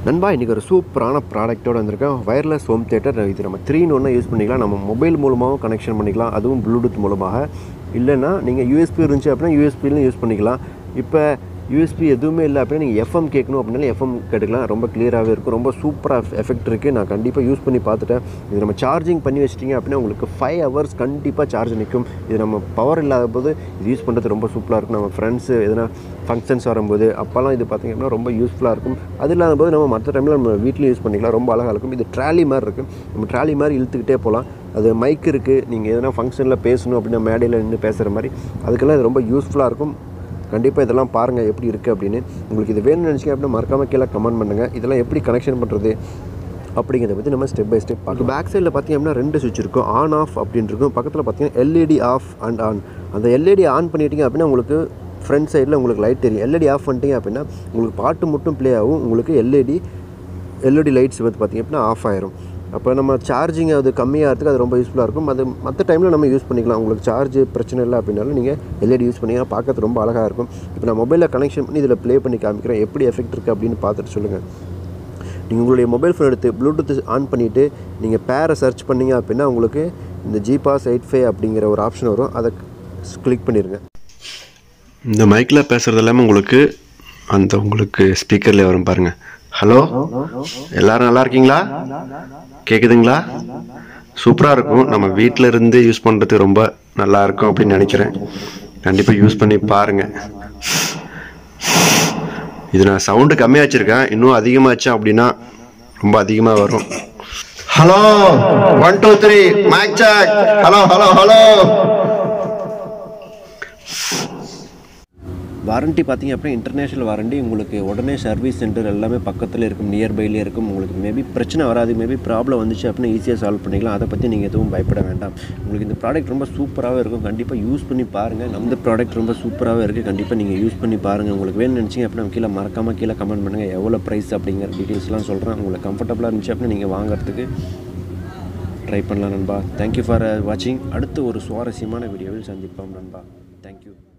நண்பா இன்றைக்கி ஒரு சூப்பரான ப்ராடக்ட்டோட வந்திருக்கேன் வயர்லெஸ் ஹோம் தேட்டர் இது நம்ம த்ரீ ஒன்றா யூஸ் பண்ணிக்கலாம் நம்ம மொபைல் மூலமாகவும் கனெக்ஷன் பண்ணிக்கலாம் அதுவும் ப்ளூடூத் மூலமாக இல்லைன்னா நீங்கள் யூஎஸ்பி இருந்துச்சு அப்படின்னா யூஎஸ்பிலையும் யூஸ் பண்ணிக்கலாம் இப்போ யூஎஸ்பி எதுவுமே இல்லை அப்படின்னா நீங்கள் எஃப்எம் கேட்கணும் அப்படின்னாலும் எஃப்எம் கேட்டுக்கலாம் ரொம்ப கிளியராகவே இருக்கும் ரொம்ப சூப்பராக எஃபெக்ட் இருக்குது நான் கண்டிப்பாக யூஸ் பண்ணி பார்த்துட்டேன் இது நம்ம சார்ஜிங் பண்ணி வச்சிட்டிங்க அப்படின்னா உங்களுக்கு ஃபைவ் ஹவர்ஸ் கண்டிப்பாக சார்ஜ் நிற்கும் இது நம்ம பவர் இல்லாத போது இது யூஸ் பண்ணுறது ரொம்ப சூப்பராக இருக்கும் நம்ம ஃப்ரெண்ட்ஸு எதனா ஃபங்க்ஷன்ஸ் வரும்போது அப்போல்லாம் இது பார்த்திங்க அப்படின்னா ரொம்ப யூஸ்ஃபுல்லாக இருக்கும் அது இல்லாத போது நம்ம மற்ற டைமில் நம்ம வீட்லேயும் யூஸ் பண்ணிக்கலாம் ரொம்ப அழகாக இருக்கும் இது ட்ராலி மாதிரி இருக்குது நம்ம ட்ராலி மாதிரி இழுத்துக்கிட்டே போகலாம் அது மைக் இருக்குது நீங்கள் எதனா ஃபங்க்ஷனில் பேசணும் அப்படின்னா மேடையில் நின்று பேசுகிற மாதிரி அதுக்கெல்லாம் இது ரொம்ப யூஸ்ஃபுல்லாக இருக்கும் கண்டிப்பாக இதெல்லாம் பாருங்கள் எப்படி இருக்குது அப்படின்னு உங்களுக்கு இது வேணும்னு நினச்சிங்க அப்படின்னா மறக்காமல் கீழே கமெண்ட் பண்ணுங்கள் இதெல்லாம் எப்படி கனெக்ஷன் பண்ணுறது அப்படிங்கிறத பற்றி நம்ம ஸ்டெப் பை ஸ்டெப் பார்க்கலாம் பேக் சைடில் பார்த்தீங்க அப்படின்னா ரெண்டு சுவிட்ச் இருக்கும் ஆன் ஆஃப் அப்படின்னு இருக்கும் பக்கத்தில் பார்த்தீங்கன்னா எல்இடி ஆஃப் அண்ட் ஆன் அந்த எல்இடி ஆன் பண்ணிட்டீங்க அப்படின்னா உங்களுக்கு ஃப்ரண்ட் சைடில் உங்களுக்கு லைட் தெரியும் எல்இடி ஆஃப் பண்ணிட்டீங்க அப்படின்னா உங்களுக்கு பாட்டு மட்டும் ப்ளே ஆகும் உங்களுக்கு எல்இடி எல்இடி லைட்ஸ் வந்து பார்த்திங்க அப்படின்னா ஆஃப் ஆயிரும் அப்போ நம்ம சார்ஜிங் அது கம்மியாகிறதுக்கு அது ரொம்ப யூஸ்ஃபுல்லாக இருக்கும் அது மற்ற டைமில் நம்ம யூஸ் பண்ணிக்கலாம் உங்களுக்கு சார்ஜ் பிரச்சனை இல்லை அப்படின்னாலும் நீங்கள் எல்இடி யூஸ் பண்ணிங்கன்னா பார்க்கறது ரொம்ப அழகாக இருக்கும் இப்போ நான் மொபைலில் கனெக்ஷன் பண்ணி இதில் ப்ளே பண்ணி காமிக்கிறேன் எப்படி எஃபெக்ட் இருக்குது அப்படின்னு பார்த்துட்டு சொல்லுங்கள் நீங்கள் உங்களுடைய மொபைல் ஃபோன் எடுத்து ப்ளூடூத் ஆன் பண்ணிவிட்டு நீங்கள் பேரை சர்ச் பண்ணீங்க அப்படின்னா உங்களுக்கு இந்த ஜிபாஸ் எயிட் ஃபைவ் அப்படிங்கிற ஒரு ஆப்ஷன் வரும் அதை கிளிக் பண்ணிடுங்க இந்த மைக்கில் பேசுகிறது எல்லாமே உங்களுக்கு அந்த உங்களுக்கு ஸ்பீக்கர்லேயே வரும் பாருங்கள் ஹலோ எல்லாரும் நல்லா இருக்கீங்களா கேட்குதுங்களா சூப்பராக இருக்கும் நம்ம வீட்டில் இருந்து யூஸ் பண்ணுறதுக்கு ரொம்ப நல்லா இருக்கும் அப்படின்னு நினைக்கிறேன் கண்டிப்பாக யூஸ் பண்ணி பாருங்கள் இது நான் சவுண்டு கம்மியாக வச்சுருக்கேன் இன்னும் அதிகமாச்சு அப்படின்னா ரொம்ப அதிகமாக வரும் hello one two three mic check hello hello hello warranty பார்த்தீங்க அப்படின்னா இன்டர்நேஷனல் வாரண்ட்டி உங்களுக்கு உடனே சர்வீஸ் சென்டர் எல்லாமே பக்கத்தில் இருக்கும் நியர்பைலேயே இருக்கும் உங்களுக்கு மேபி பிரச்சனை வராது மேபி ப்ராப்ளம் வந்துச்சு அப்படின்னா ஈஸியாக சால்வ் பண்ணிக்கலாம் அதை பற்றி நீங்கள் எதுவும் பயப்பட வேண்டாம் உங்களுக்கு இந்த ப்ராடக்ட் ரொம்ப சூப்பராகவே இருக்கும் கண்டிப்பாக யூஸ் பண்ணி பாருங்கள் நம்ம ப்ராடக்ட் ரொம்ப சூப்பராகவே இருக்குது கண்டிப்பாக நீங்கள் யூஸ் பண்ணி பாருங்கள் உங்களுக்கு வேணும்னு நினச்சிங்க அப்படின்னா கீழே மறக்காமல் கீழே கமெண்ட் பண்ணுங்கள் எவ்வளோ ப்ரைஸ் அப்படிங்கிற டீட்டெயில்ஸ்லாம் சொல்கிறேன் உங்களுக்கு கம்ஃபர்டபுளாக இருந்துச்சு அப்படின்னா நீங்கள் வாங்குறதுக்கு ட்ரை பண்ணலாம் நண்பா தேங்க்யூ ஃபார் வாட்சிங் அடுத்து ஒரு சுவாரஸ்யமான வீடியோவில் சந்திப்போம் நண்பா தேங்க்யூ